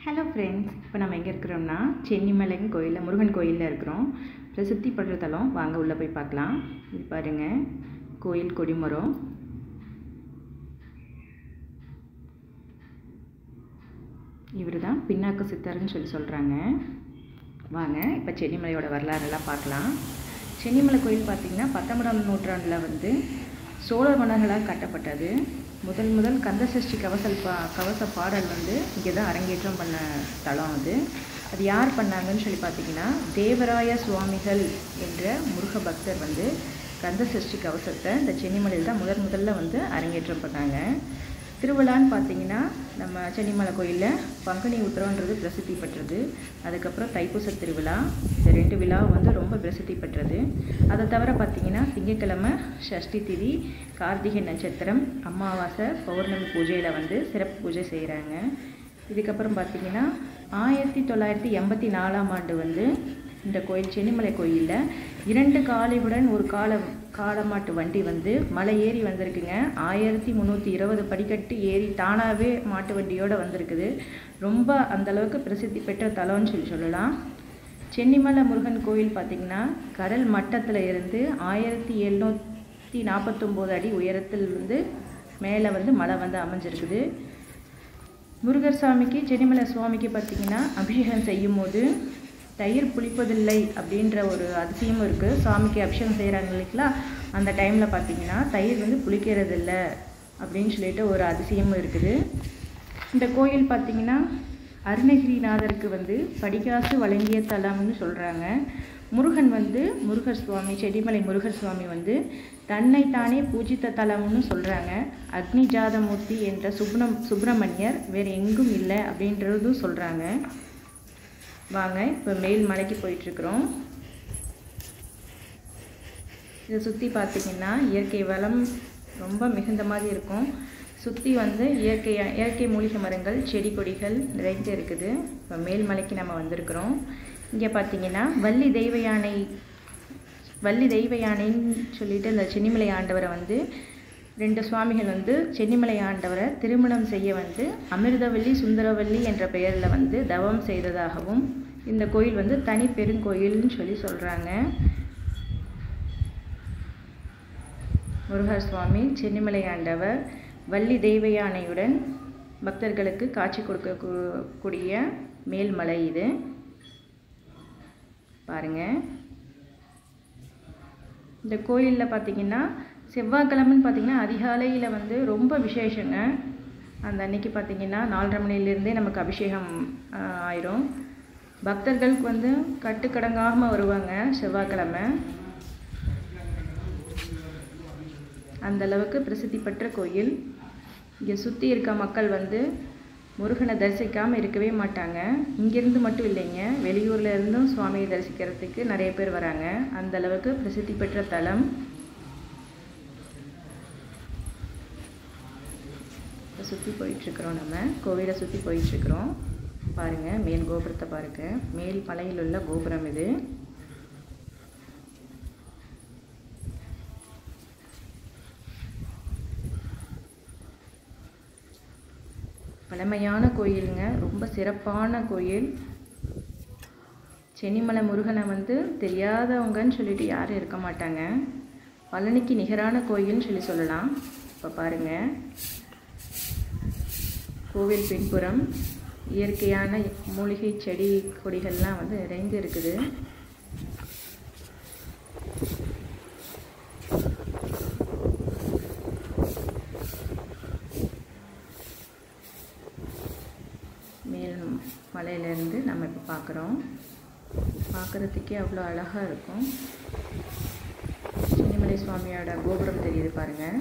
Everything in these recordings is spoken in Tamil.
ஹலோ ஃப்ரெண்ட்ஸ் இப்போ நம்ம எங்கே இருக்கிறோம்னா சென்னிமலைங்க கோயிலில் முருகன் கோயிலில் இருக்கிறோம் பிரசித்தி பெற்ற தலம் வாங்க உள்ளே போய் பார்க்கலாம் இது பாருங்கள் கோயில் கொடிமரம் இவர் தான் பின்னாக்கு சித்தர்னு சொல்லி சொல்கிறாங்க வாங்க இப்போ சென்னிமலையோட வரலாறெல்லாம் பார்க்கலாம் சென்னிமலை கோயில் பார்த்திங்கன்னா பத்தொன்பதாம் நூற்றாண்டில் வந்து சோழர் மன்னர்களால் கட்டப்பட்டது முதல் முதல் கந்தசஷ்டி கவசல் பா கவச பாடல் வந்து இங்கே தான் அரங்கேற்றம் பண்ண தலம் அது அது யார் பண்ணாங்கன்னு சொல்லி பார்த்தீங்கன்னா தேவராய சுவாமிகள் என்ற முருக பக்தர் வந்து கந்தசஷ்டி கவசத்தை இந்த சென்னிமலையில் தான் முதல் முதல்ல வந்து அரங்கேற்றம் பண்ணாங்க திருவிழான்னு பார்த்தீங்கன்னா நம்ம சென்னிமலை கோயிலில் பங்குனி உத்திரம்ன்றது பிரசித்தி பெற்றது அதுக்கப்புறம் தைப்பூச திருவிழா இந்த ரெண்டு விழாவும் வந்து ரொம்ப பிரசித்தி பெற்றது அதை தவிர பார்த்தீங்கன்னா திங்கட்கிழமை சஷ்டி திதி கார்த்திகை நட்சத்திரம் அமாவாசை பௌர்ணமி பூஜையில் வந்து சிறப்பு பூஜை செய்கிறாங்க இதுக்கப்புறம் பார்த்தீங்கன்னா ஆயிரத்தி தொள்ளாயிரத்தி எண்பத்தி நாலாம் ஆண்டு வந்து இந்த கோயில் சென்னிமலை கோயிலில் இரண்டு காலையுடன் ஒரு கால காலமாட்டு வண்டி வந்து மலை ஏறி வந்திருக்குங்க ஆயிரத்தி முந்நூற்றி இருபது படிக்கட்டு ஏறி தானாகவே மாட்டு வண்டியோடு வந்திருக்குது ரொம்ப அந்தளவுக்கு பிரசித்தி பெற்ற தலம்னு சொல்லி சொல்லலாம் சென்னிமலை முருகன் கோயில் பார்த்திங்கன்னா கடல் மட்டத்தில் இருந்து ஆயிரத்தி எழுநூற்றி நாற்பத்தொம்போது அடி உயரத்தில் வந்து மேலே வந்து மலை வந்து அமைஞ்சிருக்குது முருகர் சாமிக்கு சென்னிமலை சுவாமிக்கு பார்த்திங்கன்னா அபிஷேகம் செய்யும் போது தயிர் புளிப்பதில்லை அப்படின்ற ஒரு அதிசயமும் இருக்குது சாமிக்கு அபிஷேகம் செய்கிறாங்க இல்லைங்களா அந்த டைமில் பார்த்தீங்கன்னா தயிர் வந்து புளிக்கிறதில்ல அப்படின்னு சொல்லிட்டு ஒரு அதிசயமும் இருக்குது இந்த கோயில் பார்த்திங்கன்னா அருணகிரிநாதருக்கு வந்து படிகாசு வழங்கிய தலம்னு சொல்கிறாங்க முருகன் வந்து முருகர் சுவாமி செடிமலை முருகர் சுவாமி வந்து தன்னைத்தானே பூஜித்த தலம்னு சொல்கிறாங்க அக்னி ஜாதமூர்த்தி என்ற சுப்ரம் சுப்பிரமணியர் வேறு எங்கும் இல்லை அப்படின்றதும் சொல்கிறாங்க வாங்க இப்போ மேல் மலைக்கு போயிட்டுருக்குறோம் இதை சுற்றி பார்த்திங்கன்னா இயற்கை வளம் ரொம்ப மிகுந்த மாதிரி இருக்கும் சுற்றி வந்து இயற்கை இயற்கை மூலிகை மரங்கள் செடி கொடிகள் நிறைந்து இருக்குது இப்போ மேல் மலைக்கு நம்ம வந்திருக்கிறோம் இங்கே பார்த்தீங்கன்னா வள்ளி தெய்வ யானை வள்ளி தெய்வ யானைன்னு சொல்லிட்டு இந்த சென்னிமலை ஆண்டவரை வந்து ரெண்டு சுவாமிகள் வந்து சென்னிமலை ஆண்டவரை திருமணம் செய்ய வந்து அமிர்தவல்லி சுந்தரவல்லி என்ற பெயரில் வந்து தவம் செய்ததாகவும் இந்த கோயில் வந்து தனி பெருங்கோயில்னு சொல்லி சொல்கிறாங்க முருகர் சுவாமி சென்னிமலை ஆண்டவர் வள்ளி தெய்வ யானையுடன் பக்தர்களுக்கு காட்சி கொடுக்கக்கூடிய மேல்மலை இது பாருங்கள் இந்த கோயிலில் பார்த்திங்கன்னா செவ்வாய்க்கிழமைன்னு பார்த்திங்கன்னா அதிகாலையில் வந்து ரொம்ப விசேஷங்க அந்த அன்னைக்கு பார்த்திங்கன்னா நாலரை மணிலேருந்தே நமக்கு அபிஷேகம் ஆயிரும் பக்தர்களுக்கு வந்து கட்டுக்கடங்காமல் வருவாங்க செவ்வாய்க்கிழமை அந்த அளவுக்கு பிரசித்தி பெற்ற கோயில் இங்கே சுற்றி இருக்க மக்கள் வந்து முருகனை தரிசிக்காமல் இருக்கவே மாட்டாங்க இங்கேருந்து மட்டும் இல்லைங்க வெளியூரில் இருந்தும் சுவாமியை தரிசிக்கிறதுக்கு நிறைய பேர் வராங்க அந்த அளவுக்கு பிரசித்தி பெற்ற தலம் சுற்றி போயிட்டுருக்குறோம் நம்ம கோவிலை சுற்றி போயிட்டுருக்குறோம் பாருங்கள் மேல் கோபுரத்தை பாருங்கள் மேல் மலையில் உள்ள கோபுரம் இது பழமையான கோயிலுங்க ரொம்ப சிறப்பான கோயில் சென்னிமலை முருகனை வந்து தெரியாதவங்கன்னு சொல்லிட்டு யாரும் இருக்க மாட்டாங்க பழனிக்கு நிகரான கோயில்னு சொல்லி சொல்லலாம் இப்போ பாருங்கள் கோவில் பின்புறம் இயற்கையான மூலிகை செடி கொடிகள்லாம் வந்து நிறைந்து இருக்குது மேல் மலையிலேருந்து நம்ம இப்போ பார்க்குறோம் பார்க்குறதுக்கே அவ்வளோ அழகாக இருக்கும் சின்னிமலை சுவாமியோட கோபுரம் தெரியுது பாருங்கள்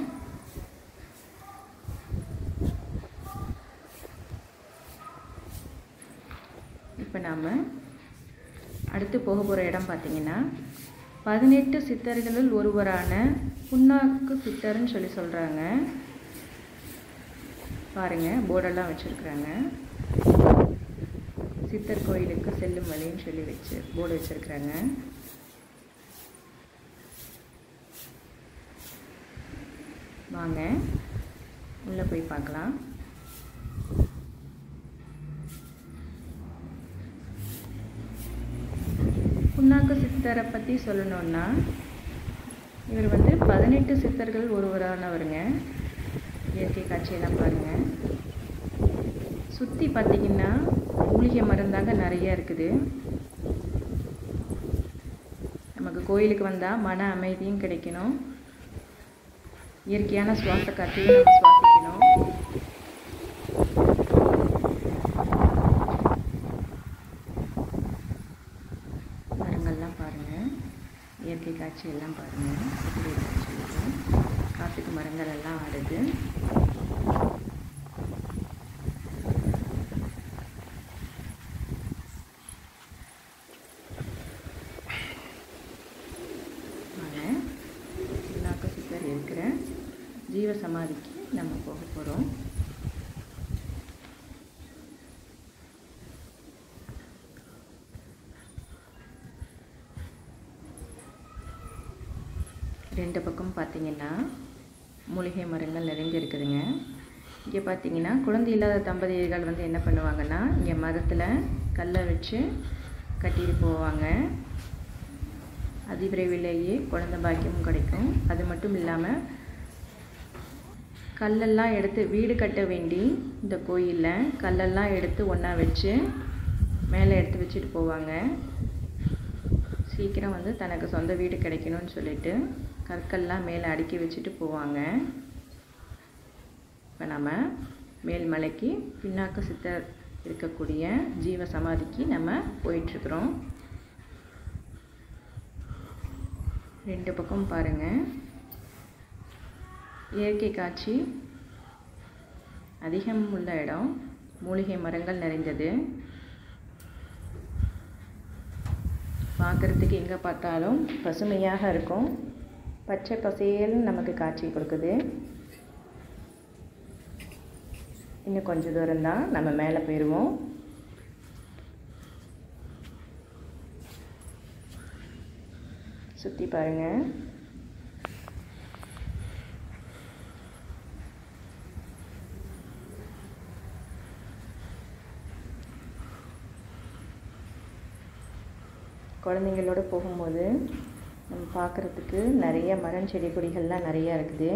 இப்போ நாம் அடுத்து போக போகிற இடம் பார்த்திங்கன்னா பதினெட்டு சித்தர்களில் ஒருவரான புண்ணாக்கு சித்தர்னு சொல்லி சொல்கிறாங்க பாருங்கள் போர்டெல்லாம் வச்சுருக்குறாங்க சித்தர் கோயிலுக்கு செல்லும் வழின்னு சொல்லி வச்சு போர்டு வச்சுருக்குறாங்க வாங்க உள்ளே போய் பார்க்கலாம் சித்தரை பற்றி சொல்லணுன்னா இவர் வந்து பதினெட்டு சித்தர்கள் ஒருவரானவருங்க இயற்கை காட்சியெல்லாம் பாருங்கள் சுற்றி பார்த்தீங்கன்னா மூலிகை மருந்தாங்க நிறைய இருக்குது நமக்கு கோயிலுக்கு வந்தால் மன அமைதியும் கிடைக்கணும் இயற்கையான சுவாச காற்றையும் நம்ம சுவாசிக்கணும் மரங்கள்லாம் பாருங்கள் இயற்கை காட்சி எல்லாம் பாருங்கள் எப்படி இருக்குன்னு சொல்லிட்டு காட்டுக்கு மரங்கள் எல்லாம் ஆடுது வாங்க பின்னாக்க சித்தர் இருக்கிற ஜீவ சமாதிக்கு நம்ம போக போகிறோம் ரெண்டு பக்கம் பார்த்தீங்கன்னா மூலிகை மரங்கள் நிறைஞ்சிருக்குதுங்க இங்கே பார்த்தீங்கன்னா குழந்தை இல்லாத தம்பதியர்கள் வந்து என்ன பண்ணுவாங்கன்னா இங்கே மரத்தில் கல்லை வச்சு கட்டிட்டு போவாங்க அதிவிரைவிலேயே குழந்தை பாக்கியமும் கிடைக்கும் அது மட்டும் இல்லாமல் கல்லெல்லாம் எடுத்து வீடு கட்ட வேண்டி இந்த கோயிலில் கல்லெல்லாம் எடுத்து ஒன்றா வச்சு மேலே எடுத்து வச்சுட்டு போவாங்க சீக்கிரம் வந்து தனக்கு சொந்த வீடு கிடைக்கணும்னு சொல்லிட்டு கற்கள்லாம் மேலே அடுக்கி வச்சுட்டு போவாங்க இப்போ நம்ம மேல்மலைக்கு பின்னாக்கு சித்தர் இருக்கக்கூடிய ஜீவ சமாதிக்கு நம்ம போயிட்டுருக்குறோம் ரெண்டு பக்கம் பாருங்கள் இயற்கை காட்சி அதிகம் உள்ள இடம் மூலிகை மரங்கள் நிறைந்தது பார்க்குறதுக்கு எங்கே பார்த்தாலும் பசுமையாக இருக்கும் பச்சை பசேல்னு நமக்கு காட்சி கொடுக்குது இன்னும் கொஞ்சம் தூரம் தான் நம்ம மேலே போயிடுவோம் சுற்றி பாருங்கள் குழந்தைங்களோட போகும்போது நம்ம பார்க்குறதுக்கு நிறைய மரம் செடி கொடிகள்லாம் நிறையா இருக்குது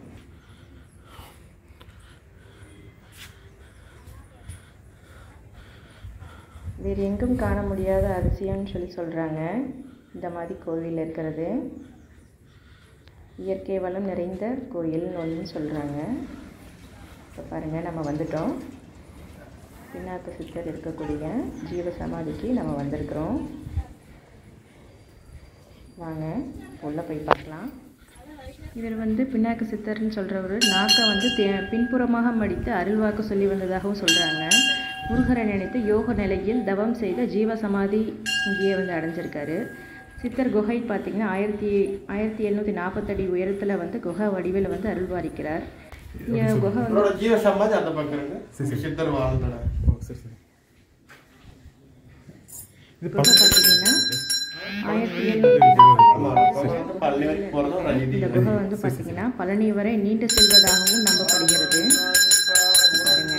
வேறு எங்கும் காண முடியாத அதிசயம்னு சொல்லி சொல்கிறாங்க இந்த மாதிரி கோவில் இருக்கிறது இயற்கை வளம் நிறைந்த கோயில்னு ஒன்று சொல்கிறாங்க இப்போ பாருங்கள் நம்ம வந்துட்டோம் பின்னாக்கு சித்தர் இருக்கக்கூடிய ஜீவ சமாதிக்கு நம்ம வந்திருக்கிறோம் வாங்க உள்ளே போய் பார்க்கலாம் இவர் வந்து பின்னாக்கு சித்தர்னு சொல்கிறவர் நாக்கை வந்து தே பின்புறமாக மடித்து அருள்வாக்கு சொல்லி வந்ததாகவும் சொல்கிறாங்க முருகரை நினைத்து யோக நிலையில் தவம் செய்த ஜீவ சமாதி இங்கேயே வந்து அடைஞ்சிருக்காரு சித்தர் குகை பார்த்திங்கன்னா ஆயிரத்தி ஆயிரத்தி எழுநூற்றி நாற்பத்தடி உயரத்தில் வந்து குகை வடிவில் வந்து அருள்வாரிக்கிறார் இங்கே குகை வந்து என்னோட ஜீவ சமாதி அந்த பக்கம் இருக்கு சித்தர் வாழ்ந்த ஓ சரி சரி இது குகை பக்கம் பார்த்தீங்கன்னா ஆயிரத்தி எழுநூற்றி ஆமா பக்கம் வந்து பள்ளி வரைக்கும் போறது ஒரு ஐதி இந்த குகை வந்து பார்த்தீங்கன்னா பழனி வரை நீண்டு செல்வதாகவும் நம்பப்படுகிறது பாருங்க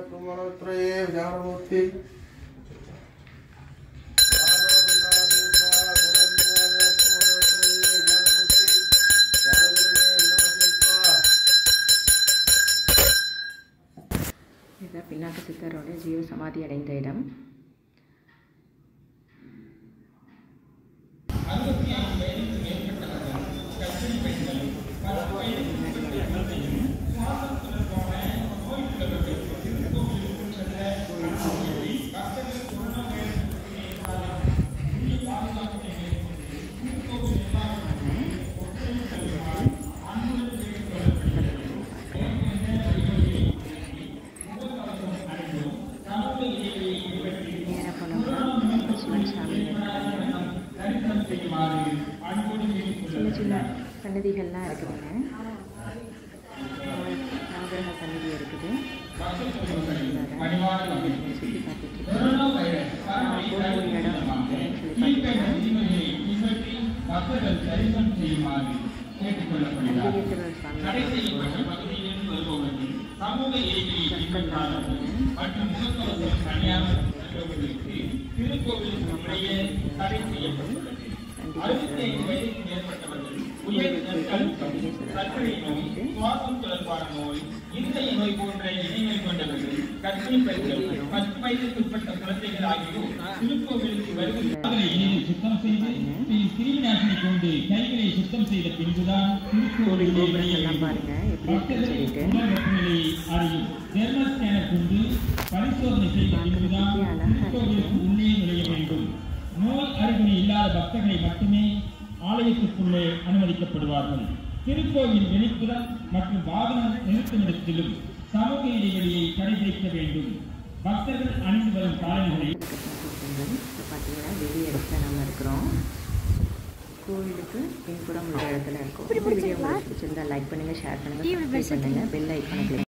இதுதான் பின்னாக்கு சித்தரோட ஜீவ சமாதி அடைந்த இடம் நேராக போனோம்னா சிவன் சாமி இருக்காங்க சின்ன சின்ன சன்னதிகள்லாம் இருக்குதுங்க நவகிரக சன்னதி இருக்குது சுற்றி பார்த்துட்டு இருக்கோம். நான் போகக்கூடிய இடம் அப்படின்னு சொல்லி பார்த்தீங்கன்னா அம்பிகேஸ்வரர் சாமி கற்கள்லாம் பாருங்க. சண்டிகேஸ்வரர் கோயிலுக்கு சுவாசம் தொடர்பான நோய் இருதய நோய் போன்ற இணைமை கொண்டவர்கள் கர்ப்பிணி பெண்கள் பத்து வயதுக்குட்பட்ட குழந்தைகள் ஆகியோர் திருக்கோவிலுக்கு வருவதை சுத்தம் செய்து பின் கிருமிநாசினி கொண்டு கைகளை சுத்தம் செய்த பின்புதான் திருக்கோவிலே கோபுரங்கள்லாம் பாருங்க எப்படி இருக்குன்னு சொல்லிட்டு உடல் வெப்பநிலையை அறியும் தெர்மல் ஸ்கேனர் கொண்டு பரிசோதனை செய்த பின்புதான் திருக்கோவிலுக்கு உள்ளே நுழைய வேண்டும் நோய் அறிகுறி இல்லாத பக்தர்களை மட்டுமே ஆலயத்திற்குள்ளே அனுமதிக்கப்படுவார்கள் திருக்கோவில் வெளிப்புறம் மற்றும் வாகனம் நிறுத்துமிடத்திலும் சமூக இடைவெளியை கடைபிடிக்க வேண்டும் பக்தர்கள் அணிந்து வரும் காலணிகளை கிருஷ்ணகிருஷ்ணன் இப்போ பார்த்தீங்கன்னா வெளியே இடத்துல நம்ம இருக்கிறோம் கோவிலுக்கு பின்புறம் உள்ள இடத்துல இருக்கோம் இந்த வீடியோ உங்களுக்கு பிடிச்சிருந்தா லைக் பண்ணுங்கள் ஷேர் பண்ணுங்கள் சப்ஸ்கிரைப் பண்ணுங்கள் பெல் ஐக்கானை click